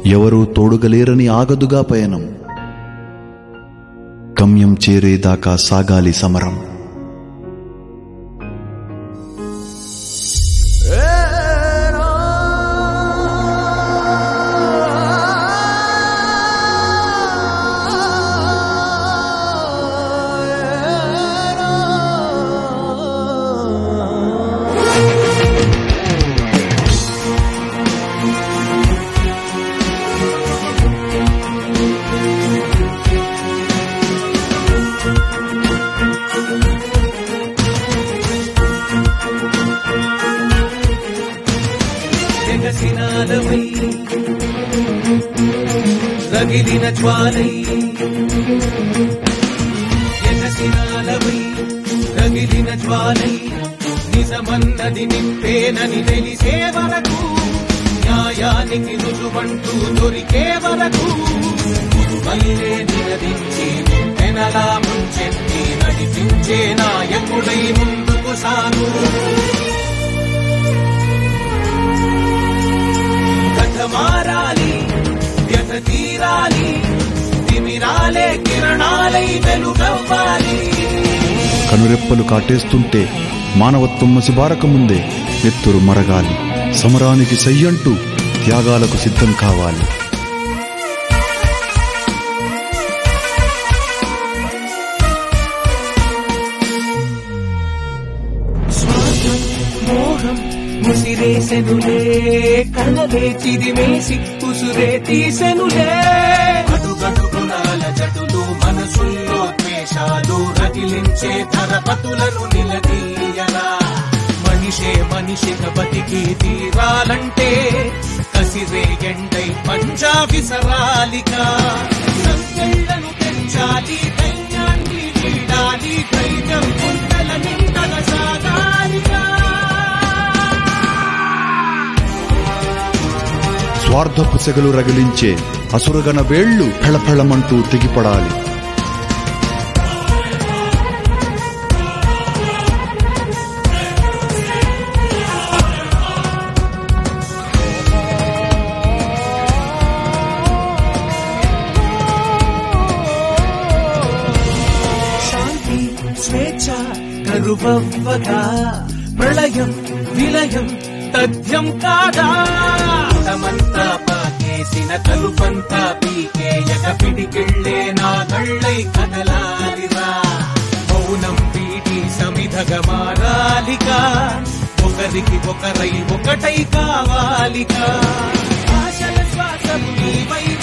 ఎవరూ తోడుగలేరని ఆగదుగా పయనం గమ్యం చేరేదాకా సాగాలి సమరం జగసినాలమై రగిలిన జ్వాలై జగసినాలమై రగిలిన జ్వాలై నిజమన్నది నిప్పేనని తెలిసే వరకు న్యాయానికి రుజువంటూ దొరికే వరకు మల్లే నిలదించి పెనలా ముంచెత్తి నడిపించే నాయకుడై ముందుకు సాగు కథ మారాలి వ్యత తీరాలి తిమిరాలే కిరణాలై వెలుగవ్వాలి కనురెప్పలు కాటేస్తుంటే మానవత్వం మసిబారక ముందే నెత్తురు మరగాలి సమరానికి సయ్యంటూ త్యాగాలకు సిద్ధం కావాలి స్వార్థం మోహం ముసిరేసెనులే కలలే చిదిమేసి ఉసురే తీసెనులే అడుగడుగునాల జటులు మనసుల్లో ద్వేషాలు రగిలించే ధరపతులను నిలదీయరా మనిషే మనిషిగా బతికి తీరాలంటే కసిరే ఎండై పంజా విసరాలిగా సంకెళ్ళను తెంచాలి ధైర్యాన్ని వీడాలి ధైర్యం గుండెల నిండల సాగాలిగా స్వార్థపు సెగలు రగిలించే అసురగన వేళ్లు ఫళఫళమంటూ తెగిపడాలి శాంతి స్వేచ్ఛ కరువవ్వగా ప్రళయం విలయం తథ్యం కాదా తమంతా పాకేసిన కలుపంతా పీకేయక పిడికిళ్ళే నా కళ్ళై కదలాలిరా మౌనం వీడి సమిధగా మారాలిగా ఒకరికి ఒకరై ఒకటై కావాలిగా ఆశల శ్వాసము నీవై